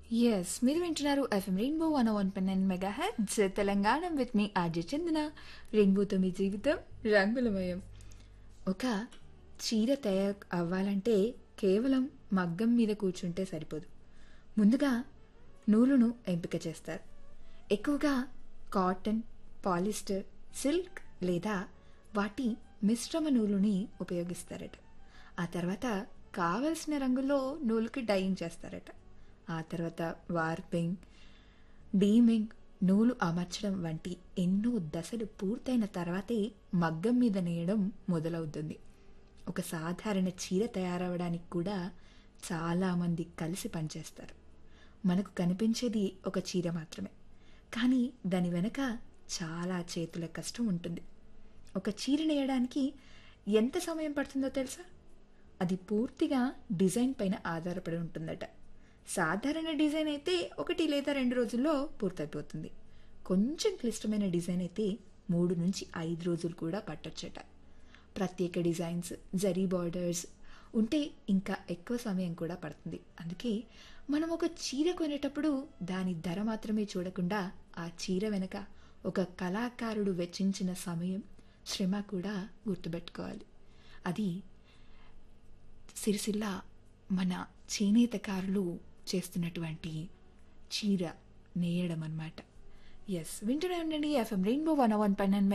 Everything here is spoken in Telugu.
ఎస్ మీరు వింటున్నారు ఎఫ్ఎం రెయిన్బో వన్ వన్ పెన్ nine mega heads Telangana with మీ ఆర్జే చెందిన రెయిన్బోతో మీ జీవితం రంగులమయం ఒక చీర తయారు అవ్వాలంటే కేవలం మగ్గం మీద కూర్చుంటే సరిపోదు ముందుగా నూలును ఎంపిక చేస్తారు ఎక్కువగా కాటన్ పాలిస్టర్ సిల్క్ లేదా వాటి మిశ్రమ నూలుని ఉపయోగిస్తారట ఆ తర్వాత కావలసిన రంగులో నూలుకి డైయింగ్ చేస్తారట ఆ తర్వాత వార్పింగ్ డీమింగ్ నూలు అమర్చడం వంటి ఎన్నో దశలు పూర్తయిన తర్వాతే మగ్గం మీద నేయడం మొదలవుతుంది ఒక సాధారణ చీర తయారవడానికి కూడా చాలామంది కలిసి పనిచేస్తారు మనకు కనిపించేది ఒక చీర మాత్రమే కానీ దాని వెనక చాలా చేతుల కష్టం ఉంటుంది ఒక చీర నేయడానికి ఎంత సమయం పడుతుందో తెలుసా అది పూర్తిగా డిజైన్ పైన ఆధారపడి ఉంటుందట సాధారణ డిజైన్ అయితే ఒకటి లేదా రెండు రోజుల్లో పూర్తయిపోతుంది కొంచెం క్లిష్టమైన డిజైన్ అయితే మూడు నుంచి ఐదు రోజులు కూడా పట్టొచ్చట ప్రత్యేక డిజైన్స్ జరీ బార్డర్స్ ఉంటే ఇంకా ఎక్కువ సమయం కూడా పడుతుంది అందుకే మనం ఒక చీర కొనేటప్పుడు దాని ధర మాత్రమే చూడకుండా ఆ చీర వెనక ఒక కళాకారుడు వెచ్చించిన సమయం శ్రమ కూడా గుర్తుపెట్టుకోవాలి అది సిరిసిల్ల మన చేనేతకారులు చేస్తున్నటువంటి చీర నేయడం అనమాట ఎస్ వింటూనే ఉండండి ఎఫ్ఎం రెయిన్బో వన్ వన్ పన్నెండు